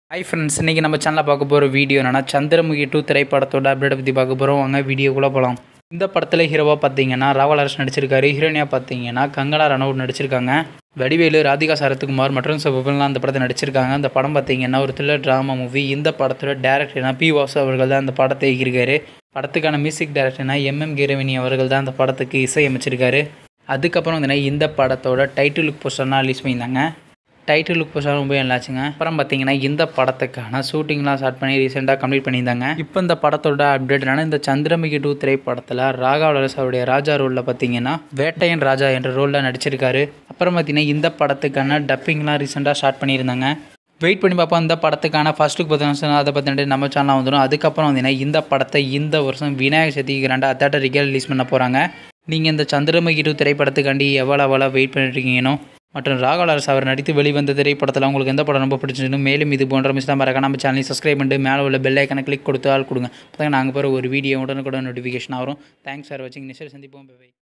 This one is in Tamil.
ஹை ஃப்ரெண்ட்ஸ் இன்றைக்கி நம்ம சேனலில் பார்க்க போகிற வீடியோ என்னன்னா சந்திரமுகி டூ திரைப்படத்தோட அப்டேட் பற்றி பார்க்க போகிறோம் வாங்க வீடியோக்குள்ளே போகலாம் இந்த படத்தில் ஹீரோவாக பார்த்தீங்கன்னா ராவல் அரசு நடிச்சிருக்காரு ஹீரோயினியாக பார்த்தீங்கன்னா கங்கனா ரனவுட் நடிச்சிருக்காங்க வடிவேலு ராதிகா சரத்குமார் மற்றும் சிவபெல்லாம் அந்த படத்தை நடிச்சிருக்காங்க அந்த படம் பார்த்தீங்கன்னா ஒரு த்ரில்லர் ட்ராமா மூவி இந்த படத்தோட டேரக்டர்னா பி வாசு அவர்கள் தான் அந்த படத்தை இயக்கியிருக்காரு படத்துக்கான மியூசிக் டைரக்டர்னா எம்எம் கீரவினி அவர்கள் தான் அந்த படத்துக்கு இசையமைச்சிருக்காரு அதுக்கப்புறம் வந்து இந்த படத்தோட டைட்டில் லுக் போஸ்டர்லாம் ரிலீஸ் பண்ணியிருந்தாங்க டைட்டில் லுக் போஸ்டர் ரொம்ப நல்லாச்சுங்க அப்புறம் பார்த்தீங்கன்னா இந்த படத்துக்கான ஷூட்டிங்லாம் ஸ்டார்ட் பண்ணி ரீசெண்டாக கம்ப்ளீட் பண்ணியிருந்தாங்க இப்போ இந்த படத்தோட அப்டேட் என்னன்னா இந்த சந்திரமுகி டூ திரைப்படத்தில் ராகா வளரஸ் அவருடைய ராஜா ரோலில் பார்த்தீங்கன்னா வேட்டையன் ராஜா என்ற ரோலில் நடிச்சிருக்காரு அப்புறம் பார்த்தீங்கன்னா இந்த படத்துக்கான டப்பிங்லாம் ரீசெண்டாக ஸ்டார்ட் பண்ணியிருந்தாங்க வெயிட் பண்ணி பார்ப்போம் இந்த படத்துக்கான ஃபர்ஸ்ட் லுக் பார்த்தீங்கன்னா அதை பற்றின நம்ம சேனல் வந்துடும் அதுக்கப்புறம் வந்தீங்கன்னா இந்த படத்தை இந்த வருஷம் விநாயகர் சதுர்த்திக்கு ரெண்டா தேட்டரிக்கே ரிலீஸ் பண்ண போகிறாங்க நீங்கள் இந்த சந்திரமுகி டூ திரைப்படத்துக்காண்டி எவ்வளோ எவ்வளோ வெயிட் பண்ணிட்டுருக்கீங்கனோ மற்றும் ராகவலரசு அவர் நடித்து வெளிவந்த திரைப்படத்தில் உங்களுக்கு எந்த படம் ரொம்ப பிடிச்சிருந்தோ மேலும் இது போன்ற மிஸ் தான் மறக்காம நம்ம சேனலை சப்ஸ்கிரைப் பண்ணிட்டு மேலே உள்ள பெல் ஐக்கனை கிளிக் கொடுத்து ஆள் கொடுங்க அப்போ நாங்கள் போகிற ஒரு வீடியோ உடனுக்குடன் நோட்டிஃபிகேஷன் வரும் தேங்க்ஸ் ஃபார் வாட்சிங் நெக்ஸ்ட் சந்திப்போம் பை